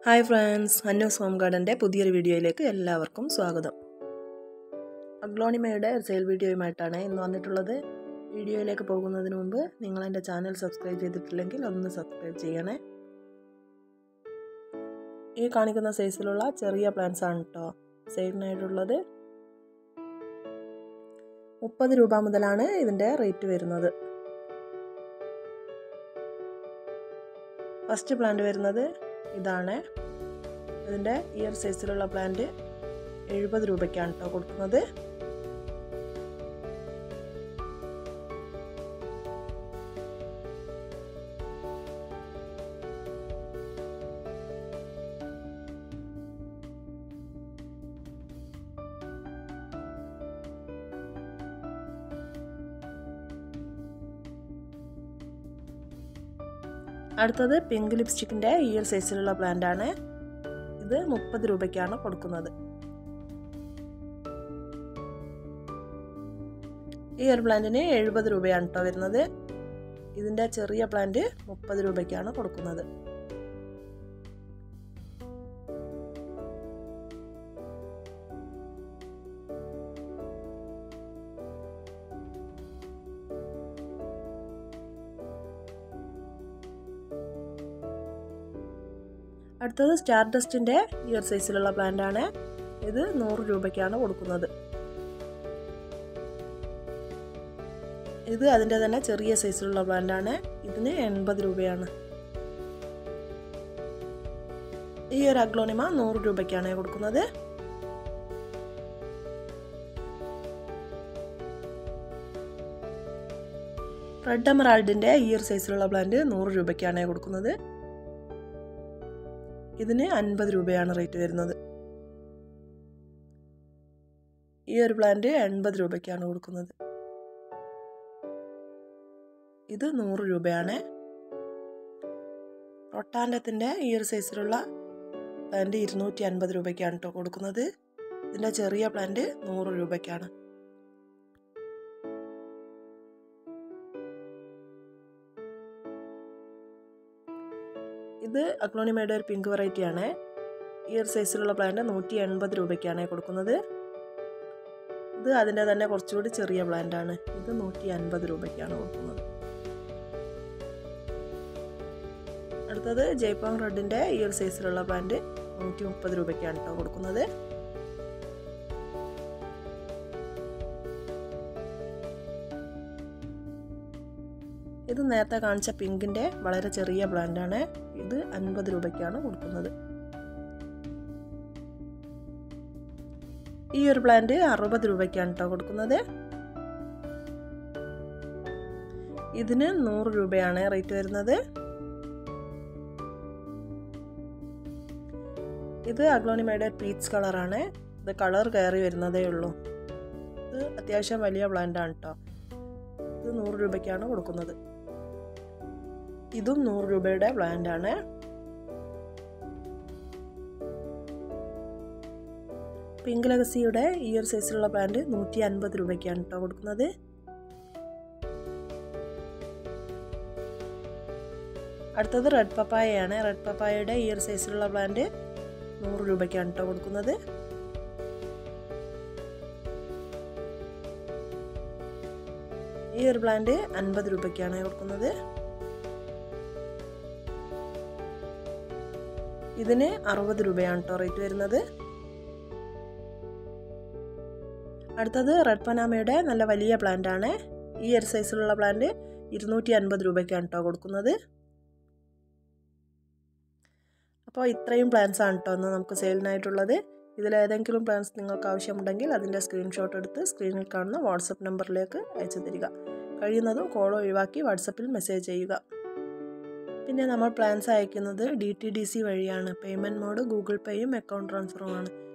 hi friends Annoos home ഗാർഡൻ്റെ പുതിയൊരു വീഡിയോയിലേക്ക് എല്ലാവർക്കും സ്വാഗതം അഗ്ലോണിമയുടെ സെയിൽ വീഡിയോയുമായിട്ടാണ് ഇന്ന് വന്നിട്ടുള്ളത് വീഡിയോയിലേക്ക് പോകുന്നതിന് മുമ്പ് നിങ്ങൾ എൻ്റെ ചാനൽ സബ്സ്ക്രൈബ് ചെയ്തിട്ടില്ലെങ്കിൽ ഒന്ന് സബ്സ്ക്രൈബ് ചെയ്യണേ ഈ കാണിക്കുന്ന സൈസിലുള്ള ചെറിയ പ്ലാന്റ്സ് ആണ് കേട്ടോ സെയിലിനായിട്ടുള്ളത് മുപ്പത് രൂപ മുതലാണ് ഇതിൻ്റെ റേറ്റ് വരുന്നത് ഫസ്റ്റ് പ്ലാന്റ് വരുന്നത് ഇതാണ് ഇതിൻ്റെ ഇയർ സൈസിലുള്ള പ്ലാന്റ് എഴുപത് രൂപയ്ക്കാണ് കേട്ടോ കൊടുക്കുന്നത് അടുത്തത് പിങ്ക് ലിപ്സ്റ്റിക്കിൻ്റെ ഇയർ സൈസിലുള്ള പ്ലാന്റ് ആണ് ഇത് മുപ്പത് രൂപയ്ക്കാണ് കൊടുക്കുന്നത് ഈ ഒരു പ്ലാന്റിന് എഴുപത് രൂപയാണ് കേട്ടോ വരുന്നത് ഇതിൻ്റെ ചെറിയ പ്ലാന്റ് മുപ്പത് രൂപയ്ക്കാണ് കൊടുക്കുന്നത് അടുത്തത് സ്റ്റാർ ഡസ്റ്റിൻ്റെ ഇയർ സൈസിലുള്ള പ്ലാന്റ് ആണ് ഇത് നൂറ് രൂപയ്ക്കാണ് കൊടുക്കുന്നത് ഇത് അതിൻ്റെ തന്നെ ചെറിയ സൈസിലുള്ള പ്ലാന്റ് ആണ് ഇതിന് എൺപത് രൂപയാണ് ഈ ഒരു അഗ്ലോണിമ നൂറ് രൂപയ്ക്കാണ് കൊടുക്കുന്നത് റെഡ് എമറാൾഡിൻ്റെ ഇയർ സൈസിലുള്ള പ്ലാന്റ് നൂറ് രൂപയ്ക്കാണ് കൊടുക്കുന്നത് ഇതിന് അൻപത് രൂപയാണ് റേറ്റ് വരുന്നത് ഈ ഒരു പ്ലാന്റ് എൺപത് രൂപയ്ക്കാണ് കൊടുക്കുന്നത് ഇത് നൂറ് രൂപയാണ് റൊട്ടാൻഡത്തിൻ്റെ ഈ ഒരു സൈസിലുള്ള പ്ലാന്റ് ഇരുന്നൂറ്റി അൻപത് രൂപയ്ക്കാണ് കേട്ടോ കൊടുക്കുന്നത് ഇതിൻ്റെ ചെറിയ പ്ലാന്റ് നൂറ് രൂപയ്ക്കാണ് ഇത് അക്ലോണിമയുടെ ഒരു പിങ്ക് വെറൈറ്റി ആണ് ഈ ഒരു സൈസിലുള്ള പ്ലാന്റ് നൂറ്റി എൺപത് രൂപയ്ക്കാണ് കൊടുക്കുന്നത് ഇത് അതിൻ്റെ തന്നെ കുറച്ചുകൂടി ചെറിയ പ്ലാന്റ് ആണ് ഇത് നൂറ്റി അൻപത് രൂപയ്ക്കാണ് കൊടുക്കുന്നത് അടുത്തത് ജയ്പോങ് റെഡിൻ്റെ ഈ ഒരു സൈസിലുള്ള പ്ലാന്റ് നൂറ്റി മുപ്പത് രൂപയ്ക്കാണ് കേട്ടോ കൊടുക്കുന്നത് ഇത് നേരത്തെ കാണിച്ച പിങ്കിൻ്റെ വളരെ ചെറിയ പ്ലാന്റ് ആണ് ഇത് അൻപത് രൂപയ്ക്കാണ് കൊടുക്കുന്നത് ഈ ഒരു പ്ലാന്റ് അറുപത് രൂപയ്ക്കാണ് കേട്ടോ കൊടുക്കുന്നത് ഇതിന് നൂറ് രൂപയാണ് റേറ്റ് വരുന്നത് ഇത് അഗ്ലോണിമയുടെ പീച്ച് കളറാണ് ഇത് കളർ കയറി വരുന്നതേ ഉള്ളൂ ഇത് അത്യാവശ്യം വലിയ പ്ലാന്റ് ആണ് കേട്ടോ ഇത് നൂറ് രൂപയ്ക്കാണ് കൊടുക്കുന്നത് ഇതും നൂറ് രൂപയുടെ പ്ലാന്റ് ആണ് പിങ്ക് ലഗസിയുടെ ഈ ഒരു സൈസിലുള്ള പ്ലാന്റ് നൂറ്റി അൻപത് രൂപയ്ക്കാണ് കേട്ടോ കൊടുക്കുന്നത് അടുത്തത് റെഡ് പപ്പായയാണ് റെഡ് പപ്പായയുടെ ഈ ഒരു സൈസിലുള്ള പ്ലാന്റ് നൂറ് രൂപയ്ക്കാണ് കേട്ടോ കൊടുക്കുന്നത് ഈ ഒരു പ്ലാന്റ് അൻപത് രൂപയ്ക്കാണ് കൊടുക്കുന്നത് ഇതിന് അറുപത് രൂപയാണ് കേട്ടോ റേറ്റ് വരുന്നത് അടുത്തത് റെഡ് പനാമയുടെ നല്ല വലിയ പ്ലാന്റ് ആണ് ഈ ഒരു സൈസിലുള്ള പ്ലാന്റ് ഇരുന്നൂറ്റി അൻപത് രൂപയ്ക്കാണ് കേട്ടോ കൊടുക്കുന്നത് അപ്പോൾ ഇത്രയും പ്ലാൻസ് ആണ് കേട്ടോ ഒന്ന് നമുക്ക് സെയിലിനായിട്ടുള്ളത് ഇതിലേതെങ്കിലും പ്ലാൻസ് നിങ്ങൾക്ക് ആവശ്യമുണ്ടെങ്കിൽ അതിൻ്റെ സ്ക്രീൻഷോട്ട് എടുത്ത് സ്ക്രീനിൽ കാണുന്ന വാട്സപ്പ് നമ്പറിലേക്ക് അയച്ചു തരിക കഴിയുന്നതും കോൾ ഒഴിവാക്കി വാട്സപ്പിൽ മെസ്സേജ് ചെയ്യുക പിന്നെ നമ്മൾ പ്ലാൻസ് അയക്കുന്നത് ഡി ടി ഡി സി വഴിയാണ് പേയ്മെൻറ്റ് മോഡ് ഗൂഗിൾ പേയും അക്കൗണ്ട് ട്രാൻസ്ഫറുമാണ്